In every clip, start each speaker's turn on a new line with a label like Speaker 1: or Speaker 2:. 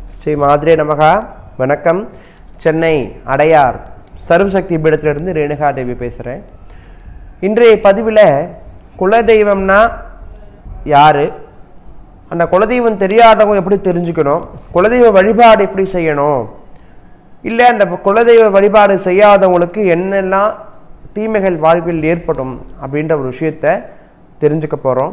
Speaker 1: ஸ்ரீ மாதிரே நமகா வணக்கம் சென்னை அடையார் சர்வசக்தி பீடத்திலிருந்து ரேணுகா தேவி பேசுகிறேன் இன்றைய பதிவில் குலதெய்வம்னா யார் அந்த குலதெய்வம் தெரியாதவங்க எப்படி தெரிஞ்சுக்கணும் குலதெய்வ வழிபாடு எப்படி செய்யணும் இல்லை அந்த குலதெய்வ வழிபாடு செய்யாதவங்களுக்கு என்னெல்லாம் தீமைகள் வாழ்வில் ஏற்படும் அப்படின்ற ஒரு விஷயத்தை தெரிஞ்சுக்க போகிறோம்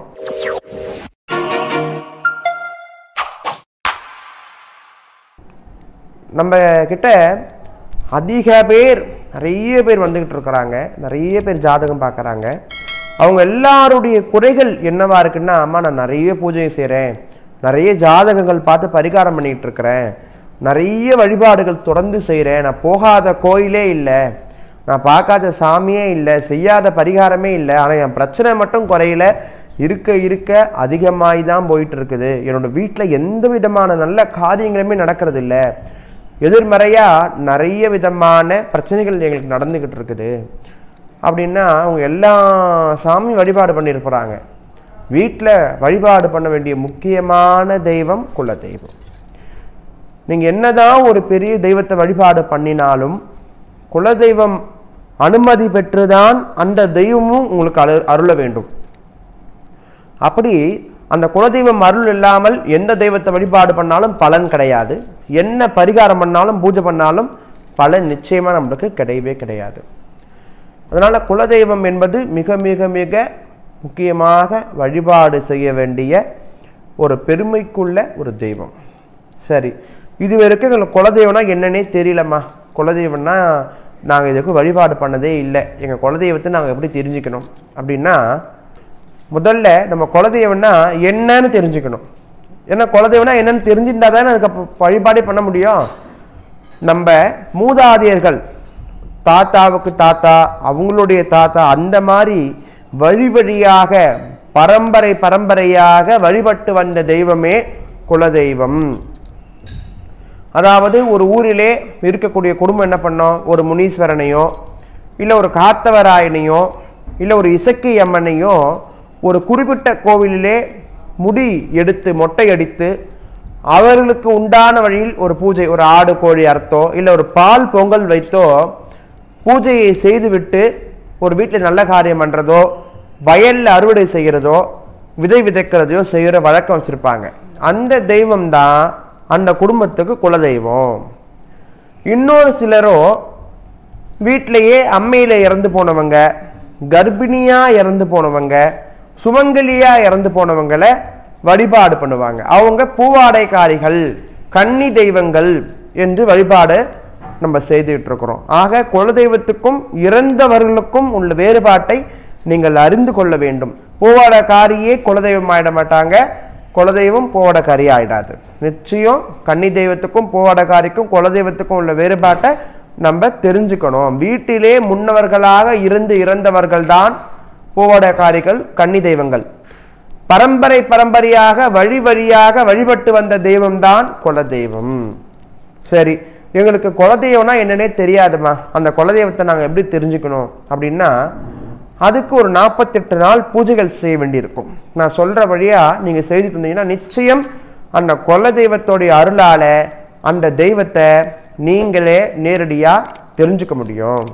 Speaker 1: நம்ம கிட்ட அதிக பேர் நிறைய பேர் வந்துக்கிட்டு இருக்கிறாங்க நிறைய பேர் ஜாதகம் பார்க்குறாங்க அவங்க எல்லாருடைய குறைகள் என்னவா இருக்குன்னா அம்மா நான் நிறைய பூஜை செய்கிறேன் நிறைய ஜாதகங்கள் பார்த்து பரிகாரம் பண்ணிகிட்டு இருக்கிறேன் நிறைய வழிபாடுகள் தொடர்ந்து செய்கிறேன் நான் போகாத கோயிலே இல்லை நான் பார்க்காத சாமியே இல்லை செய்யாத பரிகாரமே இல்லை ஆனால் என் பிரச்சனை மட்டும் குறையல இருக்க இருக்க அதிகமாகி தான் போயிட்டு இருக்குது என்னோட வீட்டில் எந்த விதமான நல்ல காரியங்களுமே நடக்கிறது இல்லை எதிர்மறையாக நிறைய விதமான பிரச்சனைகள் எங்களுக்கு நடந்துக்கிட்டு இருக்குது அப்படின்னா அவங்க எல்லா சாமி வழிபாடு பண்ணியிருக்கிறாங்க வீட்டில் வழிபாடு பண்ண வேண்டிய முக்கியமான தெய்வம் குல தெய்வம் நீங்கள் என்னதான் ஒரு பெரிய தெய்வத்தை வழிபாடு பண்ணினாலும் குலதெய்வம் அனுமதி பெற்றுதான் அந்த தெய்வமும் உங்களுக்கு அரு அருள வேண்டும் அப்படி அந்த குலதெய்வம் அருள் இல்லாமல் எந்த தெய்வத்தை வழிபாடு பண்ணாலும் பலன் கிடையாது என்ன பரிகாரம் பண்ணாலும் பூஜை பண்ணாலும் பலன் நிச்சயமாக நம்மளுக்கு கிடையவே கிடையாது அதனால் குலதெய்வம் என்பது மிக மிக மிக முக்கியமாக வழிபாடு செய்ய வேண்டிய ஒரு பெருமைக்குள்ள ஒரு தெய்வம் சரி இது வரைக்கும் எங்களுக்கு குலதெய்வம்னா என்னன்னே தெரியலம்மா குலதெய்வம்னா நாங்கள் இதுக்கு வழிபாடு பண்ணதே இல்லை எங்கள் குலதெய்வத்தை நாங்கள் எப்படி தெரிஞ்சுக்கணும் அப்படின்னா முதல்ல நம்ம குலதெய்வம்னா என்னன்னு தெரிஞ்சுக்கணும் ஏன்னா குலதெய்வம்னா என்னன்னு தெரிஞ்சிருந்தா தானே அதுக்கு வழிபாடே பண்ண முடியும் நம்ம மூதாதையர்கள் தாத்தாவுக்கு தாத்தா அவங்களுடைய தாத்தா அந்த மாதிரி வழி வழியாக பரம்பரை பரம்பரையாக வழிபட்டு வந்த தெய்வமே குலதெய்வம் அதாவது ஒரு ஊரிலே இருக்கக்கூடிய குடும்பம் என்ன பண்ணோம் ஒரு முனீஸ்வரனையோ இல்லை ஒரு காத்தவராயனையோ இல்லை ஒரு இசக்கி அம்மனையோ ஒரு குறிப்பிட்ட கோவிலிலே முடி எடுத்து மொட்டை அடித்து அவர்களுக்கு உண்டான வழியில் ஒரு பூஜை ஒரு ஆடு கோழி அறுத்தோ இல்லை ஒரு பால் பொங்கல் வைத்தோ பூஜையை செய்துவிட்டு ஒரு வீட்டில் நல்ல காரியம் பண்ணுறதோ வயலில் அறுவடை செய்கிறதோ விதை விதைக்கிறதையோ செய்கிற வழக்கம் வச்சுருப்பாங்க அந்த தெய்வம் தான் அந்த குடும்பத்துக்கு குலதெய்வம் இன்னொரு சிலரோ வீட்டிலையே அம்மையில் இறந்து போனவங்க கர்ப்பிணியாக இறந்து போனவங்க சுமங்கலியாக இறந்து போனவங்களை வழிபாடு பண்ணுவாங்க அவங்க பூவாடைக்காரிகள் கன்னி தெய்வங்கள் என்று வழிபாடு நம்ம செய்துட்டு இருக்கிறோம் ஆக குலதெய்வத்துக்கும் இறந்தவர்களுக்கும் உள்ள வேறுபாட்டை நீங்கள் அறிந்து கொள்ள வேண்டும் பூவாடக்காரியே குலதெய்வம் ஆயிட மாட்டாங்க குலதெய்வம் பூவாடக்காரி ஆயிடாது நிச்சயம் கன்னி தெய்வத்துக்கும் பூவாடக்காரிக்கும் குலதெய்வத்துக்கும் உள்ள வேறுபாட்டை நம்ம தெரிஞ்சுக்கணும் வீட்டிலே முன்னவர்களாக இருந்து இறந்தவர்கள் தான் பூவாடக்காரிகள் கன்னி தெய்வங்கள் பரம்பரை பரம்பரையாக வழி வழியாக வழிபட்டு வந்த தெய்வம்தான் குலதெய்வம் சரி எங்களுக்கு குலதெய்வம்னா என்னன்னே தெரியாதுமா அந்த குலதெய்வத்தை நாங்கள் எப்படி தெரிஞ்சுக்கணும் அப்படின்னா அதுக்கு ஒரு நாற்பத்தெட்டு நாள் பூஜைகள் செய்ய வேண்டியிருக்கும் நான் சொல்கிற வழியாக நீங்கள் செய்துட்டு இருந்தீங்கன்னா நிச்சயம் அந்த குலதெய்வத்தோடைய அருளால் அந்த தெய்வத்தை நீங்களே நேரடியாக தெரிஞ்சுக்க முடியும்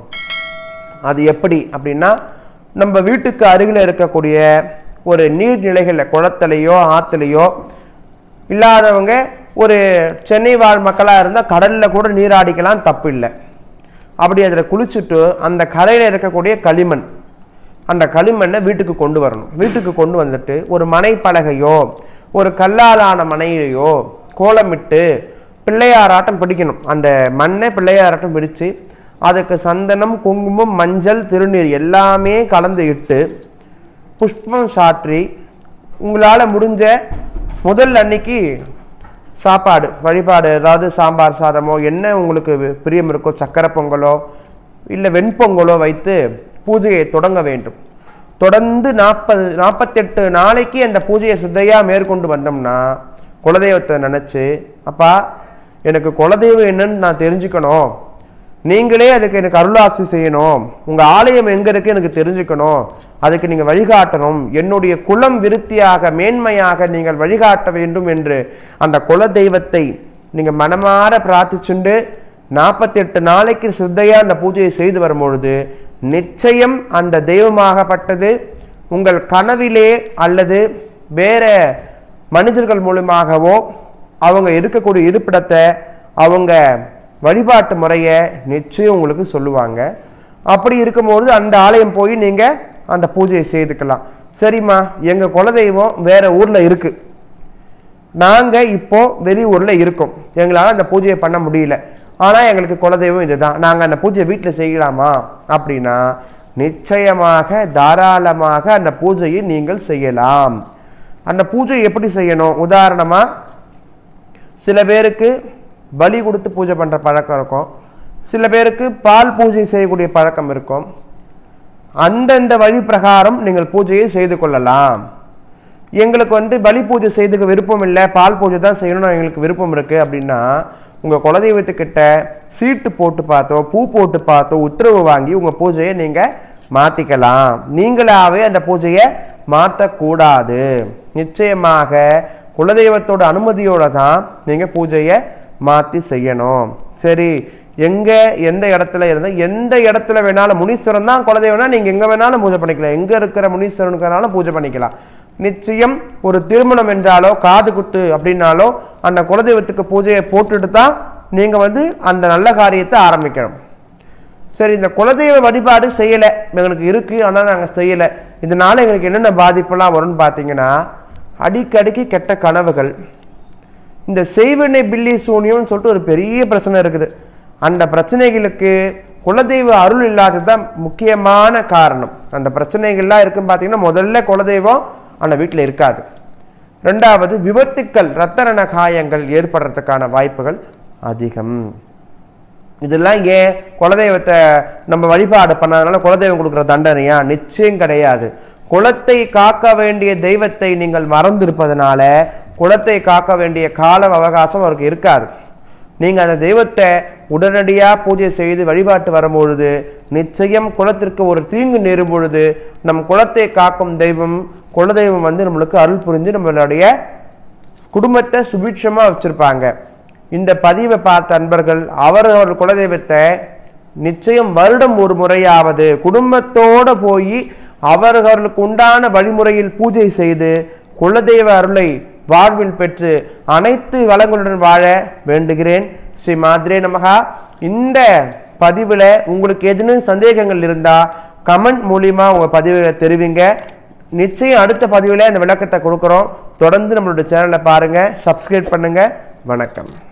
Speaker 1: அது எப்படி அப்படின்னா நம்ம வீட்டுக்கு அருகில் இருக்கக்கூடிய ஒரு நீர்நிலைகளில் குளத்துலையோ ஆற்றுலையோ இல்லாதவங்க ஒரு சென்னை வாழ் மக்களாக இருந்தால் கடலில் கூட நீராடிக்கலாம் தப்பு இல்லை அப்படி அதில் குளிச்சுட்டு அந்த கரையில் இருக்கக்கூடிய களிமண் அந்த களிமண்ணை வீட்டுக்கு கொண்டு வரணும் வீட்டுக்கு கொண்டு வந்துட்டு ஒரு மனைப்பலகையோ ஒரு கல்லாலான மனையிலையோ கோலமிட்டு பிள்ளையாராட்டம் பிடிக்கணும் அந்த மண்ணை பிள்ளையாராட்டம் பிடிச்சு அதுக்கு சந்தனம் குங்குமம் மஞ்சள் திருநீர் எல்லாமே கலந்து இட்டு புஷ்பம் சாற்றி உங்களால் முடிஞ்ச முதல் அன்னைக்கு சாப்பாடு வழிபாடு அதாவது சாம்பார் சாதமோ என்ன உங்களுக்கு பிரியம் இருக்கோ சக்கரை பொங்கலோ இல்லை வெண்பொங்கலோ வைத்து பூஜையை தொடங்க வேண்டும் தொடர்ந்து நாற்பது நாற்பத்தெட்டு நாளைக்கு அந்த பூஜையை சுத்தையாக மேற்கொண்டு வந்தோம்னா குலதெய்வத்தை நினச்சி அப்பா எனக்கு குலதெய்வம் என்னன்னு நான் தெரிஞ்சுக்கணும் நீங்களே அதுக்கு எனக்கு அருளாசி செய்யணும் உங்கள் ஆலயம் எங்கே இருக்கு எனக்கு தெரிஞ்சுக்கணும் அதுக்கு நீங்கள் வழிகாட்டணும் என்னுடைய குலம் விருத்தியாக மேன்மையாக நீங்கள் வழிகாட்ட வேண்டும் என்று அந்த குல தெய்வத்தை நீங்கள் மனமாற பிரார்த்திச்சுண்டு நாற்பத்தெட்டு நாளைக்கு சித்தையாக அந்த பூஜையை செய்து வரும்பொழுது நிச்சயம் அந்த தெய்வமாகப்பட்டது உங்கள் கனவிலே அல்லது வேற மனிதர்கள் மூலமாகவோ அவங்க இருக்கக்கூடிய இருப்பிடத்தை அவங்க வழிபாட்டு முறையை நிச்சயம் உங்களுக்கு சொல்லுவாங்க அப்படி இருக்கும்போது அந்த ஆலயம் போய் நீங்கள் அந்த பூஜையை செய்துக்கலாம் சரிம்மா எங்கள் குலதெய்வம் வேற ஊரில் இருக்குது நாங்கள் இப்போ வெளியூரில் இருக்கோம் எங்களால் அந்த பூஜையை பண்ண முடியல ஆனால் எங்களுக்கு குலதெய்வம் இதுதான் நாங்கள் அந்த பூஜையை வீட்டில் செய்யலாமா அப்படின்னா நிச்சயமாக தாராளமாக அந்த பூஜையை நீங்கள் செய்யலாம் அந்த பூஜை எப்படி செய்யணும் உதாரணமாக சில பேருக்கு பலி கொடுத்து பூஜை பண்ணுற பழக்கம் இருக்கும் சில பேருக்கு பால் பூஜை செய்யக்கூடிய பழக்கம் இருக்கும் அந்தந்த வழி பிரகாரம் நீங்கள் பூஜையை செய்து கொள்ளலாம் எங்களுக்கு வந்து பலி பூஜை செய்துக்க விருப்பம் இல்லை பால் பூஜை தான் செய்யணும்னு எங்களுக்கு விருப்பம் இருக்குது அப்படின்னா உங்கள் குலதெய்வத்துக்கிட்ட சீட்டு போட்டு பார்த்தோ பூ போட்டு பார்த்தோ உத்தரவு வாங்கி உங்கள் பூஜையை நீங்கள் மாற்றிக்கலாம் நீங்களாவே அந்த பூஜையை மாற்றக்கூடாது நிச்சயமாக குலதெய்வத்தோட அனுமதியோட தான் நீங்கள் பூஜையை மாற்றி செய்யணும் சரி எங்கே எந்த இடத்துல இருந்தால் எந்த இடத்துல வேணாலும் முனீஸ்வரன் தான் குலதெய்வம்னா நீங்கள் எங்கே வேணாலும் பூஜை பண்ணிக்கலாம் எங்கே இருக்கிற முனீஸ்வரனுக்கு பூஜை பண்ணிக்கலாம் நிச்சயம் ஒரு திருமணம் என்றாலோ காது குத்து அப்படின்னாலோ அந்த குலதெய்வத்துக்கு பூஜையை போட்டுட்டு தான் நீங்கள் வந்து அந்த நல்ல காரியத்தை ஆரம்பிக்கணும் சரி இந்த குலதெய்வ வழிபாடு செய்யலை எங்களுக்கு இருக்குது ஆனால் நாங்கள் செய்யலை இதனால் எங்களுக்கு என்னென்ன பாதிப்பெல்லாம் வரும்னு பார்த்தீங்கன்னா அடிக்கடிக்கு கெட்ட கனவுகள் இந்த செய்வினை பில்லி சூனியம்னு சொல்லிட்டு ஒரு பெரிய பிரச்சனை இருக்குது அந்த பிரச்சனைகளுக்கு குலதெய்வ அருள் இல்லாதது தான் முக்கியமான காரணம் அந்த பிரச்சனைகள்லாம் இருக்குன்னு பார்த்தீங்கன்னா முதல்ல குலதெய்வம் அந்த வீட்டில் இருக்காது ரெண்டாவது விபத்துக்கள் ரத்தரண காயங்கள் ஏற்படுறதுக்கான வாய்ப்புகள் அதிகம் இதெல்லாம் ஏன் குலதெய்வத்தை நம்ம வழிபாடு பண்ணதுனால குலதெய்வம் கொடுக்குற தண்டனையா நிச்சயம் கிடையாது குலத்தை காக்க வேண்டிய தெய்வத்தை நீங்கள் மறந்திருப்பதனால குலத்தை காக்க வேண்டிய கால அவகாசம் அவருக்கு இருக்காது நீங்கள் அந்த தெய்வத்தை உடனடியாக பூஜை செய்து வழிபாட்டு வரும்பொழுது நிச்சயம் குலத்திற்கு ஒரு தீங்கு நேரும் பொழுது நம் குலத்தை காக்கும் தெய்வம் குலதெய்வம் வந்து நம்மளுக்கு அருள் புரிஞ்சு நம்மளுடைய குடும்பத்தை சுபிட்சமாக வச்சுருப்பாங்க இந்த பதிவை பார்த்த அன்பர்கள் அவரவர் குலதெய்வத்தை நிச்சயம் வருடம் ஒரு முறையாவது குடும்பத்தோடு போய் அவர்களுக்கு உண்டான வழிமுறையில் பூஜை செய்து குலதெய்வ அருளை வாழ்வில் பெற்று அனைத்து வளங்களுடன் வாழ வேண்டுகிறேன் ஸ்ரீ மாதிரே நமகா இந்த பதிவில் உங்களுக்கு எதுன்னு சந்தேகங்கள் இருந்தால் கமெண்ட் மூலிமா உங்கள் பதிவுகளை தெரிவிங்க நிச்சயம் அடுத்த பதிவில் இந்த விளக்கத்தை கொடுக்குறோம் தொடர்ந்து நம்மளுடைய சேனலை பாருங்கள் சப்ஸ்கிரைப் பண்ணுங்கள் வணக்கம்